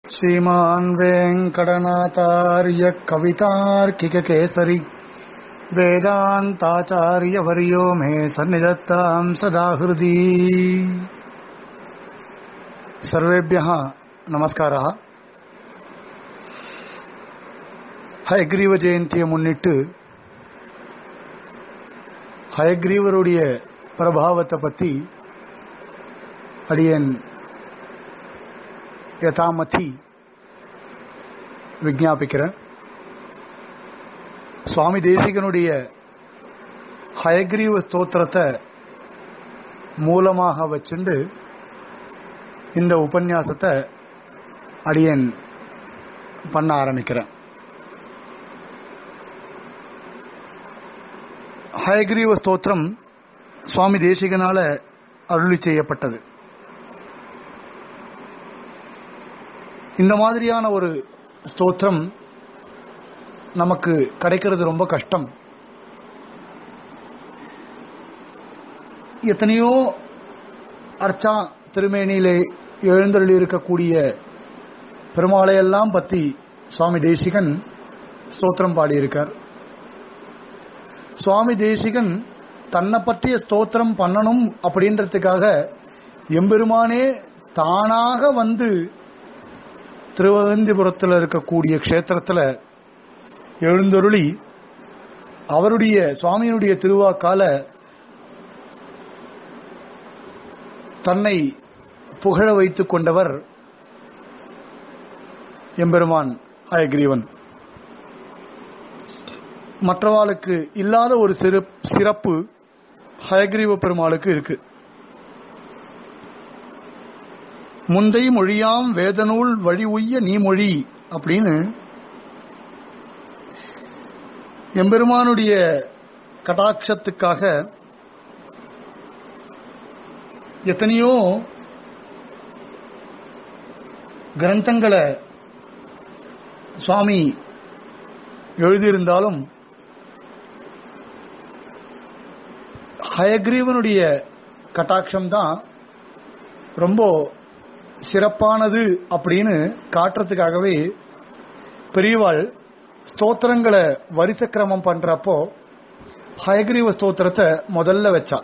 श्रीमान् वेङ्कटनाथार्य कवितार्किककेसरी वेदान्ताचार्यवर्यो मे सन्निधत्ताम् सदा हृदि सर्वेभ्यः नमस्कारः ஹயக்ரீவ ஜெயந்தியை முன்னிட்டு ஹயக்ரீவருடைய பிரபாவத்தை பற்றி அடியன் யதாமதி விஜாபிக்கிறேன் சுவாமி தேசிகனுடைய ஹயக்ரீவ ஸ்தோத்திரத்தை மூலமாக வச்சுண்டு இந்த உபன்யாசத்தை அடியன் பண்ண ஆரம்பிக்கிறேன் ஹயக்ரீவ ஸ்தோத்திரம் சுவாமி தேசிகனால அருளி செய்யப்பட்டது இந்த மாதிரியான ஒரு ஸ்தோத்திரம் நமக்கு கிடைக்கிறது ரொம்ப கஷ்டம் எத்தனையோ அர்ச்சா திருமேனியிலே எழுந்தருளி இருக்கக்கூடிய பெருமாளையெல்லாம் பத்தி சுவாமி தேசிகன் ஸ்தோத்திரம் பாடியிருக்கார் சுவாமி தேசிகன் தன்னை பற்றிய ஸ்தோத்திரம் பண்ணணும் அப்படின்றதுக்காக எம்பெருமானே தானாக வந்து திருவனந்தபுரத்தில் இருக்கக்கூடிய க்ஷேத்திரத்தில் எழுந்தருளி அவருடைய சுவாமியினுடைய திருவாக்கால தன்னை புகழ வைத்துக் கொண்டவர் எம்பெருமான் அயக்ரீவன் மற்றவாளுக்கு இல்லாத ஒரு சிறப்பு ஹயக்ரீவ பெருமாளுக்கு இருக்கு முந்தை மொழியாம் வேதநூல் வழி உய்ய நீ மொழி அப்படின்னு எம்பெருமானுடைய கடாட்சத்துக்காக எத்தனையோ கிரந்தங்களை சுவாமி எழுதியிருந்தாலும் ஹயக்ரீவனுடைய கட்டாட்சம் தான் ரொம்ப சிறப்பானது அப்படின்னு காட்டுறதுக்காகவே பெரியவாள் ஸ்தோத்திரங்களை வரிச கிரமம் பண்றப்போ ஹயக்ரீவ ஸ்தோத்திரத்தை முதல்ல வச்சா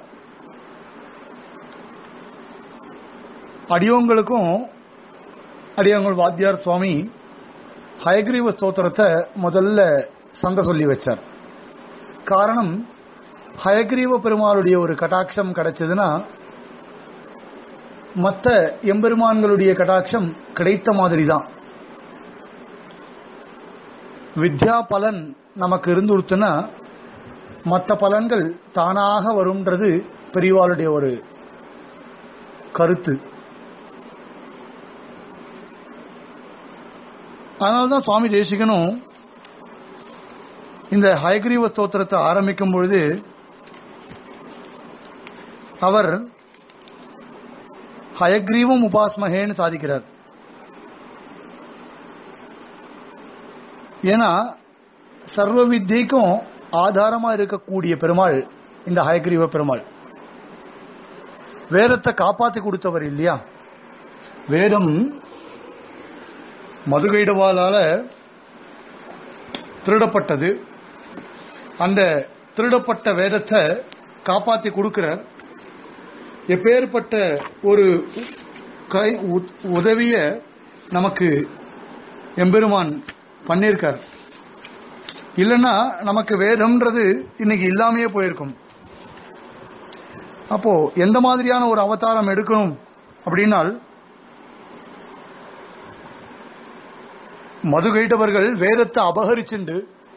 அடியோங்களுக்கும் அடியோங்கள் வாத்தியார் சுவாமி ஹயக்ரீவ ஸ்தோத்திரத்தை முதல்ல சந்த சொல்லி வச்சார் காரணம் ஹயக்ரீவ பெருமாளுடைய ஒரு கட்டாட்சம் கிடைச்சதுன்னா மற்ற எம்பெருமான்களுடைய கட்டாட்சம் கிடைத்த மாதிரி தான் வித்யா பலன் நமக்கு இருந்துருச்சுன்னா மற்ற பலன்கள் தானாக வரும்ன்றது பெரியவாளுடைய ஒரு கருத்து அதனால்தான் சுவாமி தேசிகனும் இந்த ஹயக்ரீவ ஸ்தோத்திரத்தை ஆரம்பிக்கும் பொழுது அவர் ஹயக்ரீவம் உபாஸ்மகேன்னு சாதிக்கிறார் ஏன்னா சர்வ வித்தியைக்கும் ஆதாரமா இருக்கக்கூடிய பெருமாள் இந்த ஹயக்ரீவ பெருமாள் வேதத்தை காப்பாத்தி கொடுத்தவர் இல்லையா வேதம் மதுகைடவாலால திருடப்பட்டது அந்த திருடப்பட்ட வேதத்தை காப்பாத்தி கொடுக்கிறார் எப்பேற்பட்ட ஒரு கை உதவிய நமக்கு எம்பெருமான் பண்ணியிருக்கார் இல்லைன்னா நமக்கு வேதம்ன்றது இன்னைக்கு இல்லாமையே போயிருக்கும் அப்போ எந்த மாதிரியான ஒரு அவதாரம் எடுக்கணும் அப்படின்னால் மதுகைட்டவர்கள் வேதத்தை அபகரிச்சுண்டு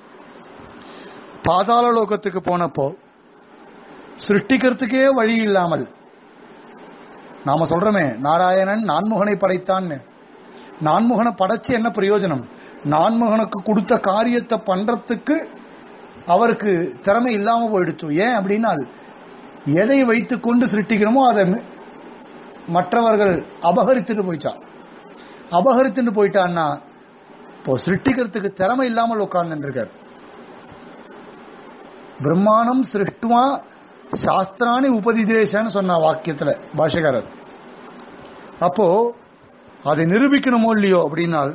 பாதாள லோகத்துக்கு போனப்போ சிருஷ்டிக்கிறதுக்கே வழி இல்லாமல் நாம சொல்றோமே நாராயணன் நான்முகனை படைத்தான்னு நான்முகனை படைச்சு என்ன பிரயோஜனம் நான்முகனுக்கு கொடுத்த காரியத்தை பண்றதுக்கு அவருக்கு திறமை இல்லாம போயிடுச்சு ஏன் அப்படின்னா எதை வைத்துக் கொண்டு சிருஷ்டிக்கிறோமோ அதை மற்றவர்கள் அபகரித்துட்டு போயிட்டா அபகரித்துட்டு போயிட்டான்னா இப்போ சிருஷ்டிக்கிறதுக்கு திறமை இல்லாமல் உட்கார்ந்து இருக்கார் பிரம்மாணம் சிருஷ்டுவா சாஸ்திராணி உபதிதேசன்னு சொன்ன வாக்கியத்துல பாஷகாரர் அப்போ அதை நிரூபிக்கணுமோ இல்லையோ அப்படின்னால்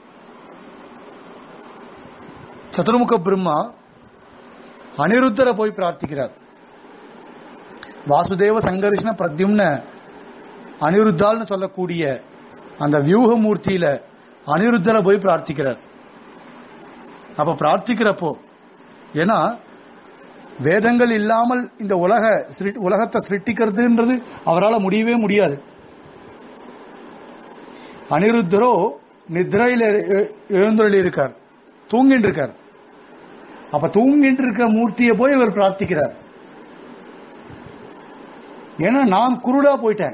சதுர்முக பிரம்மா அனிருத்தரை போய் பிரார்த்திக்கிறார் வாசுதேவ சங்கர்ஷ்ண பிரத்யும்ன அனிருத்தால்னு சொல்லக்கூடிய அந்த வியூகமூர்த்தியில அனிருத்தரை போய் பிரார்த்திக்கிறார் அப்ப பிரார்த்திக்கிறப்போ ஏன்னா வேதங்கள் இல்லாமல் இந்த உலக சிருட்- உலகத்தை சிருஷ்டிக்கிறதுன்றது அவரால் முடியவே முடியாது அனிருத்தரோ நித்ரையில் எழுந்தொழி இருக்கார் தூங்கிட்டு இருக்கார் அப்ப தூங்கிட்டு இருக்க மூர்த்தியை போய் இவர் பிரார்த்திக்கிறார் ஏன்னா நான் குருடா போயிட்டேன்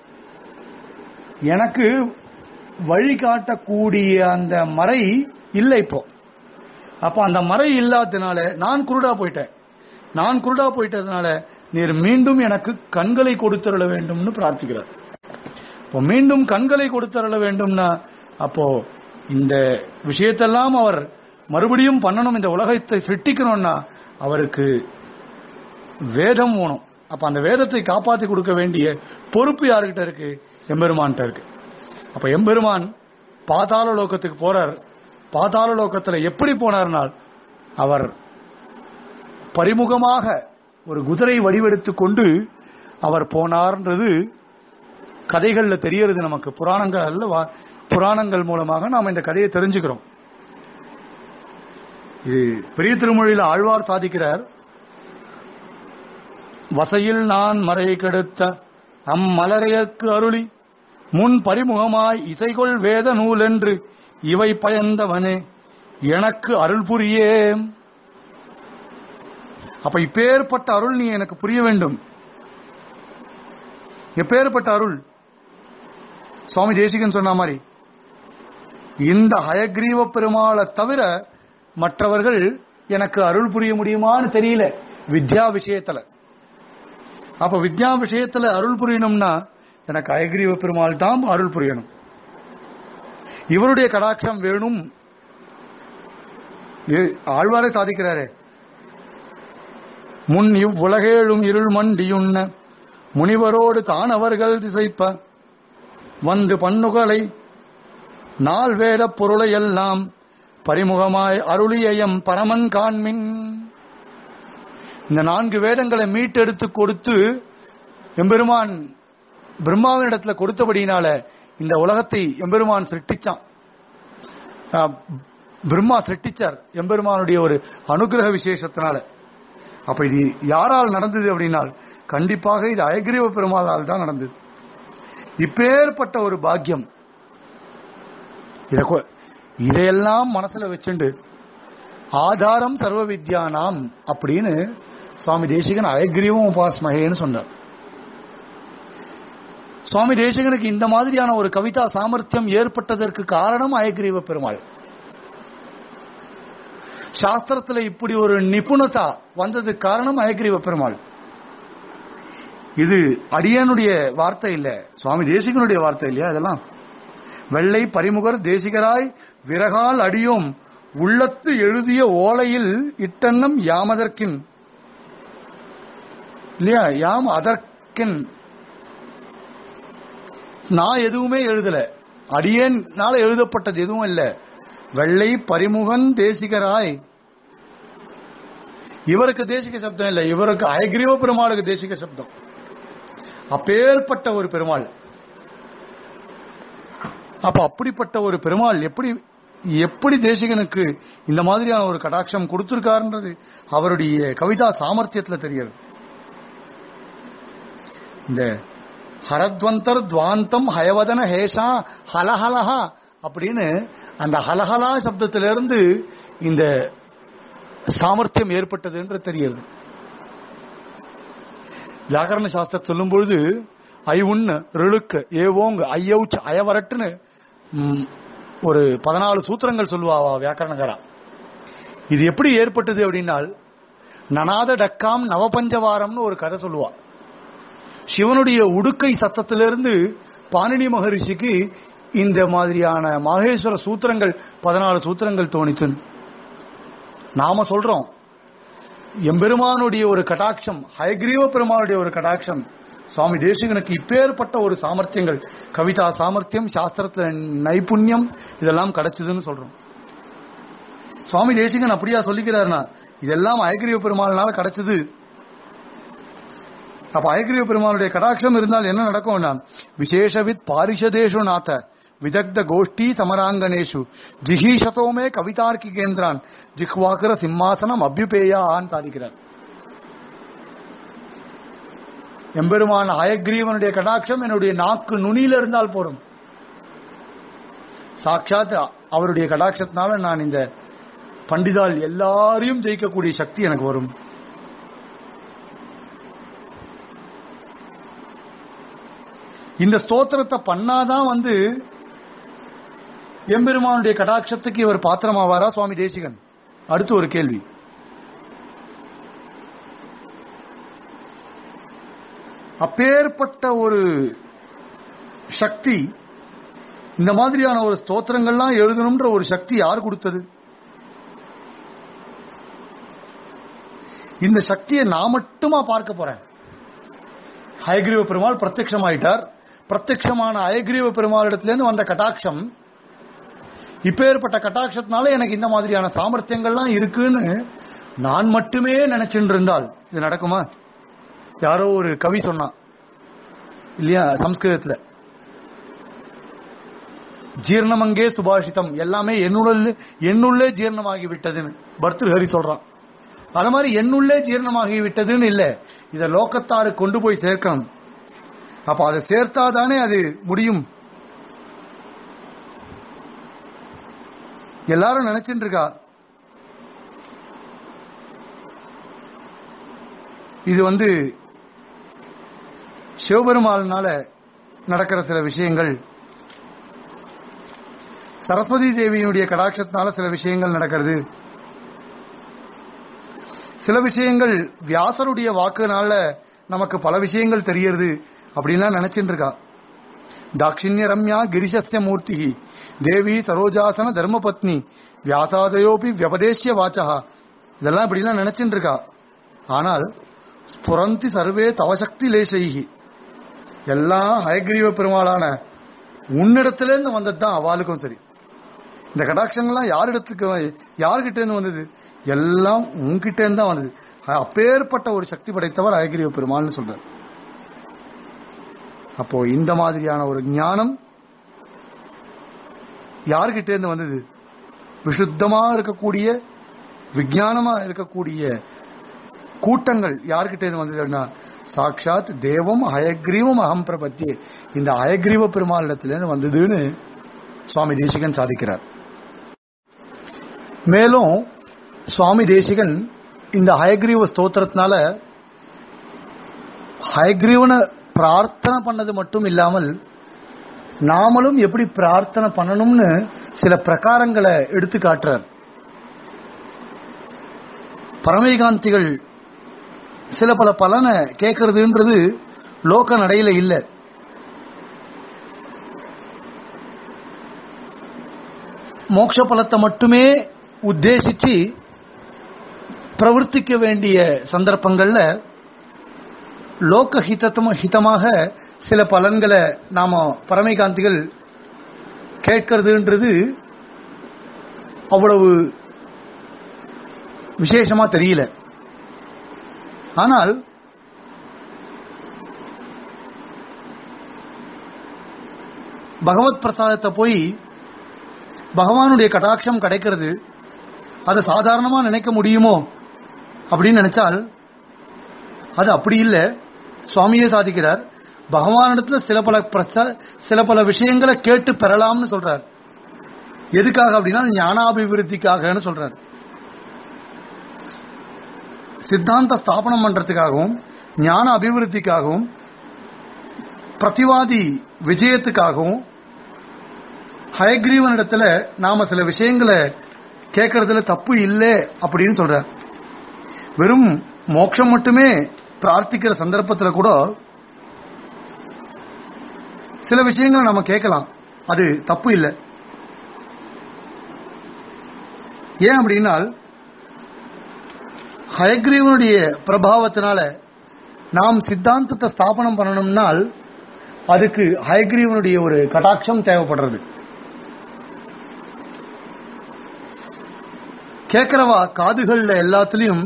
எனக்கு வழி காட்டக்கூடிய அந்த மறை இல்லை இப்போ அப்ப அந்த மறை இல்லாததுனால நான் குருடா போயிட்டேன் நான் குருடா போயிட்டதுனால நீர் மீண்டும் எனக்கு கண்களை கொடுத்தருள வேண்டும்னு பிரார்த்திக்கிறார் இப்போ மீண்டும் கண்களை கொடுத்தருள வேண்டும்னா அப்போ இந்த விஷயத்தெல்லாம் அவர் மறுபடியும் பண்ணணும் இந்த உலகத்தை சிருஷ்டிக்கணும்னா அவருக்கு வேதம் வேணும் அப்ப அந்த வேதத்தை காப்பாத்தி கொடுக்க வேண்டிய பொறுப்பு யாருக்கிட்ட இருக்கு எம்பெருமான்கிட்ட இருக்கு அப்ப எம்பெருமான் பாதாள லோகத்துக்கு போறார் பாதாள லோகத்துல எப்படி போனார்னால் அவர் பரிமுகமாக ஒரு குதிரை வடிவெடுத்து கொண்டு அவர் போனார்ன்றது கதைகள்ல தெரியறது நமக்கு புராணங்கள்ல வா- புராணங்கள் மூலமாக நாம் இந்த கதையை தெரிஞ்சுக்கிறோம் இது பெரிய திருமொழியில ஆழ்வார் சாதிக்கிறார் வசையில் நான் மறை கெடுத்த அம்மலரையர்க்கு அருளி முன் பரிமுகமாய் இசைகொள் வேத நூல் என்று இவை பயந்தவனே எனக்கு அருள் புரியே அப்ப இப்பேற்பட்ட அருள் நீ எனக்கு புரிய வேண்டும் எப்பேற்பட்ட அருள் சுவாமி தேசிகன் சொன்ன மாதிரி இந்த ஹயக்ரீவ பெருமாளை தவிர மற்றவர்கள் எனக்கு அருள் புரிய முடியுமான்னு தெரியல வித்யா விஷயத்துல அப்ப வித்யா விஷயத்துல அருள் புரியணும்னா எனக்கு அயக்ரீவ பெருமாள் தான் அருள் புரியணும் இவருடைய கடாட்சம் வேணும் ஏ- ஆழ்வாரே சாதிக்கிறாரே முன் இவ்வுலகேழும் இருள் மண்டியுண்ண முனிவரோடு தான் அவர்கள் திசைப்ப வந்து பண்ணுகளை நாள் வேத பொருளை எல்லாம் பரிமுகமாய் அருளியம் பரமன் காண்மின் இந்த நான்கு வேதங்களை மீட்டெடுத்து கொடுத்து எம்பெருமான் பிரம்மாவினிடத்துல கொடுத்தபடியினால இந்த உலகத்தை எம்பெருமான் சிருஷ்டிச்சான் ஆஹ், பிரம்மா சிருஷ்டிச்சார் எம்பெருமானுடைய ஒரு அனுகிரக விசேஷத்தினால அப்ப இது யாரால் நடந்தது அப்படின்னால் கண்டிப்பாக இது அயகிரீவ பெருமாளால் தான் நடந்தது இப்பேற்பட்ட ஒரு பாக்கியம் இத கொ- இதையெல்லாம் மனசுல வச்சுண்டு ஆதாரம் சர்வ வித்யானாம் அப்படின்னு சுவாமி தேசிகன் அயக்ரீவம் உபாஸ்மகேன்னு சொன்னார் சுவாமி தேசிகனுக்கு இந்த மாதிரியான ஒரு கவிதா சாமர்த்தியம் ஏற்பட்டதற்கு காரணம் அயக்ரீவ பெருமாள் சாஸ்திரத்துல இப்படி ஒரு நிபுணதா வந்ததுக்கு காரணம் அயக்ரீவ பெருமாள் இது அடியனுடைய வார்த்தை இல்ல சுவாமி தேசிகனுடைய வார்த்தை இல்லையா இதெல்லாம் வெள்ளை பரிமுகர் தேசிகராய் விறகால் அடியோம் உள்ளத்து எழுதிய ஓலையில் இட்டெண்ணம் யாமதற்கின் இல்லையா யாம் அதற்கின் நான் எதுவுமே எழுதல அடியேனால எழுதப்பட்டது எதுவும் இல்ல வெள்ளை பரிமுகன் தேசிகராய் இவருக்கு தேசிக சப்தம் இல்ல இவருக்கு அயக்ரீவ பெருமாளுக்கு தேசிக சப்தம் அப்பேற்பட்ட ஒரு பெருமாள் அப்ப அப்படிப்பட்ட ஒரு பெருமாள் எப்படி எப்படி தேசிகனுக்கு இந்த மாதிரியான ஒரு கடாட்சம் கொடுத்திருக்காருன்றது அவருடைய கவிதா சாமர்த்தியத்துல தெரிகிறது இந்த ஹரத்வந்தர் துவாந்தம் ஹயவதன ஹேஷா ஹலஹலஹா அப்படின்னு அந்த ஹலஹலா சப்தத்திலிருந்து இந்த சாமர்த்தியம் ஏற்பட்டது என்று தெரிகிறது வியாக்கரண சாஸ்திரம் சொல்லும் பொழுது ஐ உண்ணு ருளுக்கு ஏவோங்க ஐயவுச்சு அயவரட்டுன்னு ம், ஒரு பதினாலு சூத்திரங்கள் சொல்லுவா அவ வியாக்கரணகரா இது எப்படி ஏற்பட்டது அப்படின்னால் நனாத டக்காம் நவபஞ்சவாரம்னு ஒரு கதை சொல்லுவா சிவனுடைய உடுக்கை சத்தத்திலிருந்து பாணினி மகரிஷிக்கு இந்த மாதிரியான மகேஸ்வர சூத்திரங்கள் பதினாலு சூத்திரங்கள் தோணித்து நாம சொல்றோம் எம்பெருமானுடைய ஒரு கடாட்சம் ஹயக்ரீவ பெருமானுடைய ஒரு கடாட்சம் சுவாமி தேசிகனுக்கு இப்பேற்பட்ட ஒரு சாமர்த்தியங்கள் கவிதா சாமர்த்தியம் சாஸ்திரத்துல நைபுண்யம் இதெல்லாம் கிடைச்சதுன்னு சொல்றோம் சுவாமி தேசிகன் அப்படியா சொல்லிக்கிறாருனா இதெல்லாம் அயக்கிரிய பெருமாள்னால கிடைச்சது அப்ப அயக்கிரிய பெருமாளுடைய கடாட்சம் இருந்தால் என்ன நடக்கும்னா விசேஷவித் பாரிஷதேஷு நாத்த விதக்த கோஷ்டி சமராங்கனேஷு ஜிஹீஷதோமே கவிதார்க்கி கேந்திரான் ஜிஹ்வாக்கர சிம்மாசனம் அபியுபேயான்னு சாதிக்கிறார் எம்பெருமான் அயக்ரீவனுடைய கடாட்சம் என்னுடைய நாக்கு நுனியில இருந்தால் போரும் சாட்சாத் அவருடைய கடாட்சத்தினால நான் இந்த பண்டிதால் எல்லாரையும் ஜெயிக்கக்கூடிய சக்தி எனக்கு வரும் இந்த ஸ்தோத்திரத்தை பண்ணாதான் வந்து எம்பெருமானுடைய கடாட்சத்துக்கு இவர் பாத்திரமாவாரா சுவாமி தேசிகன் அடுத்து ஒரு கேள்வி அப்பேற்பட்ட ஒரு சக்தி இந்த மாதிரியான ஒரு ஸ்தோத்திரங்கள்லாம் எழுதணும்ன்ற ஒரு சக்தி யார் கொடுத்தது இந்த சக்தியை நான் மட்டுமா பார்க்க போறேன் ஹயக்ரீவ பெருமாள் பிரத்யட்சமாயிட்டார் பிரத்யட்சமான அயக்ரீவ பெருமாளிடத்திலேருந்து வந்த கட்டாட்சம் இப்பேற்பட்ட கட்டாட்சத்தினால எனக்கு இந்த மாதிரியான சாமர்த்தியங்கள்லாம் இருக்குன்னு நான் மட்டுமே நினைச்சுட்டு இருந்தால் இது நடக்குமா யாரோ ஒரு கவி சொன்னான் இல்லையா சம்ஸ்கிருதத்துல ஜீர்ணமங்கே சுபாஷிதம் எல்லாமே என்னுள்ள என்னுள்ளே ஜீர்ணமாகி விட்டதுன்னு பர்தஹரி சொல்றான் அது மாதிரி என்னுள்ளே ஜீர்ணமாகி விட்டதுன்னு இல்ல இத லோக்கத்தாரு கொண்டு போய் சேர்க்கணும் அப்ப அதை சேர்த்தாதானே அது முடியும் எல்லாரும் நினைச்சுட்டு இருக்கா இது வந்து சிவபெருமாள்னால நடக்கிற சில விஷயங்கள் சரஸ்வதி தேவியினுடைய கடாட்சத்தினால சில விஷயங்கள் நடக்கிறது சில விஷயங்கள் வியாசருடைய வாக்குனால நமக்கு பல விஷயங்கள் தெரியறது அப்படின்லாம் நினைச்சுட்டு இருக்கா தாட்சிணிய ரம்யா கிரிசஸ்ய மூர்த்தி தேவி சரோஜாசன தர்மபத்னி வியாசாதயோபி வியபதேசிய வாச்சா இதெல்லாம் இப்படிலாம் நினைச்சுட்டு இருக்கா ஆனால் ஸ்புரந்தி சர்வே தவசக்தி லேசைகி எல்லாம் ஹயக்ரீவ பெருமாளான உன்னிடத்திலேருந்து வந்தது தான் அவளுக்கும் சரி இந்த கடாட்சங்கள்லாம் யாரிடத்துக்கு யார்கிட்ட இருந்து வந்தது எல்லாம் உன்கிட்ட இருந்து தான் வந்தது அப்பேற்பட்ட ஒரு சக்தி படைத்தவர் அயகிரிய பெருமாள்னு சொல்றார் அப்போ இந்த மாதிரியான ஒரு ஞானம் யார்கிட்ட இருந்து வந்தது விசுத்தமா இருக்கக்கூடிய விஞ்ஞானமா இருக்கக்கூடிய கூட்டங்கள் யார்கிட்ட இருந்து வந்ததுன்னா சாட்சாத் தேவம் அயக்ரீவம் அகம் பிரபத்தி இந்த அயக்ரீவ பெருமாளிடத்திலிருந்து வந்ததுன்னு சுவாமி தேசிகன் சாதிக்கிறார் மேலும் சுவாமி தேசிகன் இந்த ஹயக்ரீவ ஸ்தோத்திரத்தினால ஹயக்ரீவனை பிரார்த்தனை பண்ணது மட்டும் இல்லாமல் நாமளும் எப்படி பிரார்த்தனை பண்ணணும்னு சில பிரகாரங்களை எடுத்து காட்டுறார் பரமேகாந்திகள் சில பல பலனை கேட்கறதுன்றது லோக நடையில இல்லை மோட்ச பலத்தை மட்டுமே உத்தேசிச்சு பிரவர்த்திக்க வேண்டிய சந்தர்ப்பங்கள்ல லோக ஹிதத்தம ஹிதமாக சில பலன்களை நாம பரமைகாந்திகள் கேட்கறதுன்றது அவ்வளவு விசேஷமா தெரியல ஆனால் பகவத் பிரசாதத்தை போய் பகவானுடைய கடாட்சம் கிடைக்கிறது அதை சாதாரணமா நினைக்க முடியுமோ அப்படின்னு நினைச்சால் அது அப்படி இல்லை சுவாமியே சாதிக்கிறார் பகவானிடத்துல சில பல பிரச்ச- சில பல விஷயங்களை கேட்டு பெறலாம்னு சொல்றார் எதுக்காக அப்படின்னா ஞானாபிவிருத்திக்காகன்னு சொல்றார் சித்தாந்த ஸ்தாபனம் பண்றதுக்காகவும் ஞான அபிவிருத்திக்காகவும் பிரதிவாதி விஜயத்துக்காகவும் ஹயக்ரீவனிடத்துல நாம சில விஷயங்களை கேட்கறதுல தப்பு இல்லை அப்படின்னு சொல்றார் வெறும் மோட்சம் மட்டுமே பிரார்த்திக்கிற சந்தர்ப்பத்தில் கூட சில விஷயங்களை நம்ம கேட்கலாம் அது தப்பு இல்லை ஏன் அப்படின்னால் ஹயக்ரீவனுடைய பிரபாவத்தினால நாம் சித்தாந்தத்தை ஸ்தாபனம் பண்ணணும்னால் அதுக்கு ஹயக்ரீவனுடைய ஒரு கடாட்சம் தேவைப்படுறது கேட்கிறவா காதுகள்ல எல்லாத்துலயும்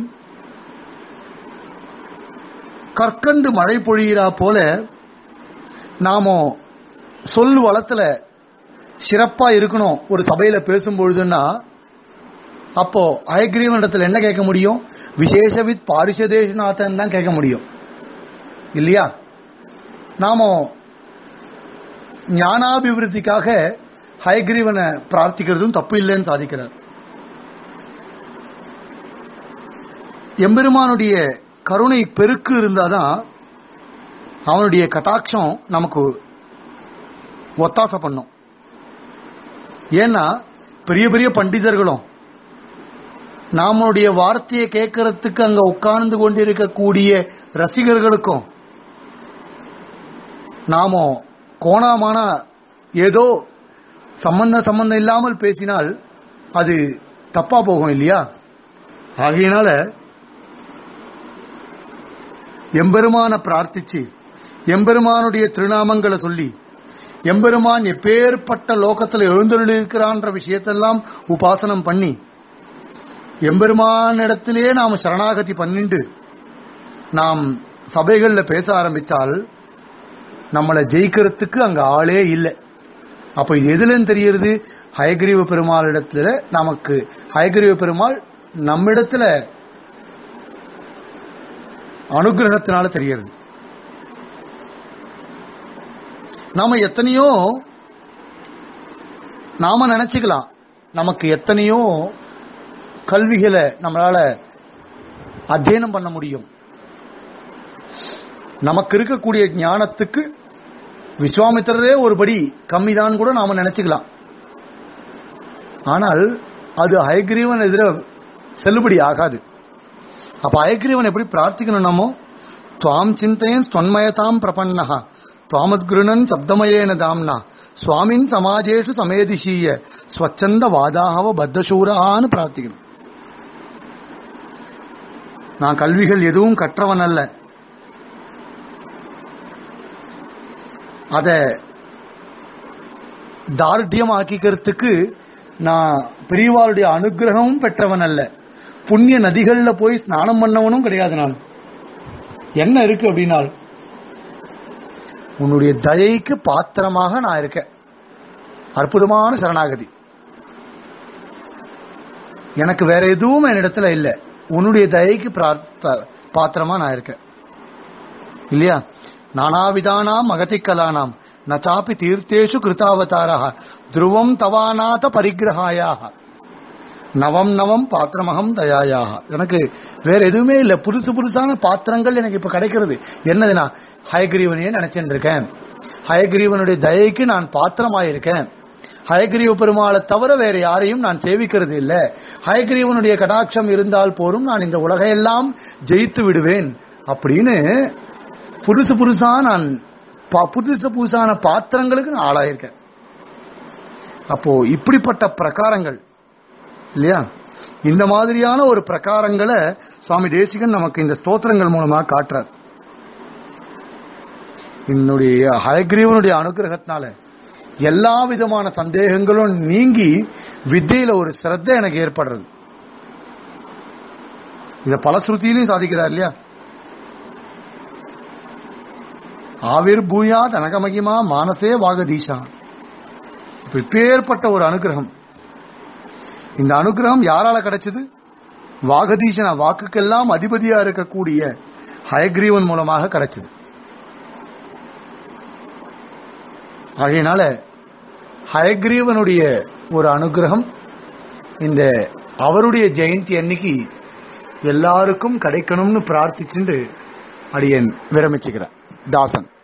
கற்கண்டு மழை பொழியிறா போல நாம சொல் வளத்துல சிறப்பா இருக்கணும் ஒரு சபையில பேசும்பொழுதுன்னா அப்போ அயக்ரீவனிடத்துல என்ன கேட்க முடியும் விசேஷவித் பாரிஷதேஷநாதன் தான் கேட்க முடியும் இல்லையா நாம ஞானாபிவிருத்திக்காக ஹயக்ரீவனை பிரார்த்திக்கிறதும் தப்பு இல்லைன்னு சாதிக்கிறார் எம்பெருமானுடைய கருணை பெருக்கு இருந்தாதான் அவனுடைய கட்டாட்சம் நமக்கு ஒத்தாசை பண்ணும் ஏன்னா பெரிய பெரிய பண்டிதர்களும் நம்மளுடைய வார்த்தையை கேட்கறதுக்கு அங்க உட்கார்ந்து கொண்டிருக்கக்கூடிய ரசிகர்களுக்கும் நாம கோணாமானா ஏதோ சம்பந்த சம்பந்தம் இல்லாமல் பேசினால் அது தப்பா போகும் இல்லையா ஆகையினால எம்பெருமான பிரார்த்திச்சு எம்பெருமானுடைய திருநாமங்களை சொல்லி எம்பெருமான் எப்பேற்பட்ட லோகத்தில் எழுந்தருளிருக்கிறான்ற விஷயத்தெல்லாம் உபாசனம் பண்ணி எம்பெருமானிடத்திலே நாம் சரணாகதி பண்ணிண்டு நாம் சபைகள்ல பேச ஆரம்பித்தால் நம்மளை ஜெயிக்கிறதுக்கு அங்க ஆளே இல்லை அப்ப இது எதுலன்னு தெரியறது ஹயகிரீவ பெருமாள் இடத்துல நமக்கு ஹயகிரீவ பெருமாள் நம்மிடத்துல அனுகிரகத்தினால தெரிகிறது நாம எத்தனையோ நாம நினைச்சுக்கலாம் நமக்கு எத்தனையோ கல்விகளை நம்மளால அத்தியனம் பண்ண முடியும் நமக்கு இருக்கக்கூடிய ஞானத்துக்கு விஸ்வாமித்திரரே ஒருபடி கம்மிதான் கூட நாம நினைச்சுக்கலாம் ஆனால் அது ஹயக்ரீவன் எதிர செல்லுபடி ஆகாது அப்ப ஹயக்ரீவன் எப்படி பிரார்த்திக்கணும் நாமோ துவாம் சிந்தையன் ஸ்வன்மயதாம் பிரபன்னஹா துவாமத்கிருணன் சப்தமயேன தாம்னா சுவாமின் சமாஜேஷு சமேதிஷீய ஸ்வச்சந்த வாதாகவ பத்தசூரான்னு பிரார்த்திக்கணும் நான் கல்விகள் எதுவும் கற்றவன் அல்ல அத தார்டியம் ஆக்கிக்கிறதுக்கு நான் பெரியவாளுடைய அனுகிரகமும் பெற்றவன் அல்ல புண்ணிய நதிகள்ல போய் ஸ்நானம் பண்ணவனும் கிடையாது நான் என்ன இருக்கு அப்படின்னால் உன்னுடைய தயைக்கு பாத்திரமாக நான் இருக்கேன் அற்புதமான சரணாகதி எனக்கு வேற எதுவும் என்னிடத்துல இல்லை உன்னுடைய தயைக்கு பாத்திரமா நான் இருக்கேன் இல்லையா நானாவிதானாம் மகதி கலானாம் நச்சாப்பி தீர்த்தேஷு கிருதாவதாரா துருவம் தவாநாத பரிகிரகாயாக நவம் நவம் பாத்திரமகம் தயாயாக எனக்கு வேற எதுவுமே இல்லை புதுசு புதுசான பாத்திரங்கள் எனக்கு இப்ப கிடைக்கிறது என்னதுன்னா ஹயகிரீவனையே நினைச்சுட்டு இருக்கேன் ஹயகிரீவனுடைய தயைக்கு நான் பாத்திரமாயிருக்கேன் ஹயகிரீவ பெருமாளை தவிர வேற யாரையும் நான் சேவிக்கிறது இல்லை ஹயகிரீவனுடைய கடாட்சம் இருந்தால் போரும் நான் இந்த உலகையெல்லாம் ஜெயித்து விடுவேன் அப்படின்னு புதுசு புதுசா நான் புதுசு புதுசான பாத்திரங்களுக்கு நான் ஆளாயிருக்கேன் அப்போ இப்படிப்பட்ட பிரகாரங்கள் இல்லையா இந்த மாதிரியான ஒரு பிரகாரங்களை சுவாமி தேசிகன் நமக்கு இந்த ஸ்தோத்திரங்கள் மூலமா காட்டுறார் என்னுடைய ஹயக்ரீவனுடைய அனுகிரகத்தினால எல்லா விதமான சந்தேகங்களும் நீங்கி வித்தையில ஒரு சிரத்தை எனக்கு ஏற்படுறது இத பல ஸ்ருதியிலையும் சாதிக்கிறார் இல்லையா ஆவிர் பூயா தனகமகிமா மானசே வாகதீஷா இப்பேற்பட்ட ஒரு அனுகிரகம் இந்த அனுகிரகம் யாரால கிடைச்சது வாகதீசன வாக்குக்கெல்லாம் அதிபதியா இருக்கக்கூடிய ஹயக்ரீவன் மூலமாக கிடைச்சது ஆகையினால ஹயக்ரீவனுடைய ஒரு அனுகிரகம் இந்த அவருடைய ஜெயந்தி அன்னைக்கு எல்லாருக்கும் கிடைக்கணும்னு பிரார்த்திச்சுட்டு அடியன் விரமிச்சுக்கிறேன் தாசன்